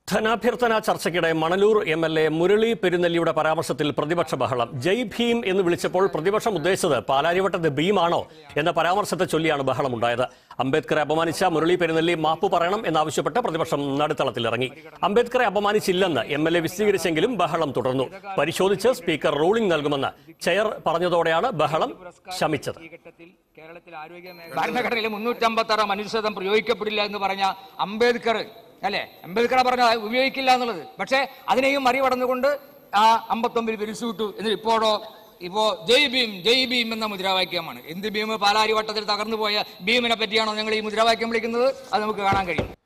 ധനാഭ്യർത്ഥന ചർച്ചയ്ക്കിടെ Manalur M L A Murali പെരുന്നെല്ലിയുടെ പരാമർശത്തിൽ പ്രതിപക്ഷ ബഹളം ജയ് ഭീം എന്ന് വിളിച്ചപ്പോൾ പ്രതിപക്ഷം ഉദ്ദേശിച്ചത് പാലാരിവട്ടത്തെ ഭീമാണോ എന്ന പരാമർശത്തെ ചൊല്ലിയാണ് ബഹളമുണ്ടായത് അംബേദ്കറെ അപമാനിച്ച മുരളി പെരുന്നെല്ലി മാപ്പ് പറയണം എന്നാവശ്യപ്പെട്ട് പ്രതിപക്ഷം നടുത്തളത്തിലിറങ്ങി അംബേദ്കറെ അപമാനിച്ചില്ലെന്ന് എം എൽ എ വിശദീകരിച്ചെങ്കിലും ബഹളം തുടർന്നു പരിശോധിച്ച് സ്പീക്കർ റൂളിംഗ് നൽകുമെന്ന് ചെയർ പറഞ്ഞതോടെയാണ് ബഹളം ശമിച്ചത് ഈ ഘട്ടത്തിൽ കേരളത്തിൽ ആരോഗ്യ മേഖല ഭരണഘടനയിൽ മുന്നൂറ്റമ്പത്തി ആറ് മനുഷ്യത്വം പ്രയോഗിക്കപ്പെടില്ല എന്ന് പറഞ്ഞ അംബേദ്കർ അല്ലെ അംബേദ്കർ പറഞ്ഞ ഉപയോഗിക്കില്ല എന്നുള്ളത് പക്ഷേ അതിനെയും മറികടന്നുകൊണ്ട് ആ അമ്പത്തൊമ്പതിൽ പിരിച്ചുവിട്ടു എന്നിട്ട് ഇപ്പോഴോ ഇപ്പോ ജയ് ഭീം ജയ് ഭീം എന്ന മുദ്രാവാക്യമാണ് എന്ത് ഭീം പാലാരിവട്ടത്തിൽ തകർന്നു പോയ ഭീമിനെ പറ്റിയാണോ ഞങ്ങൾ ഈ മുദ്രാവാക്യം വിളിക്കുന്നത് അത് നമുക്ക് കാണാൻ കഴിയും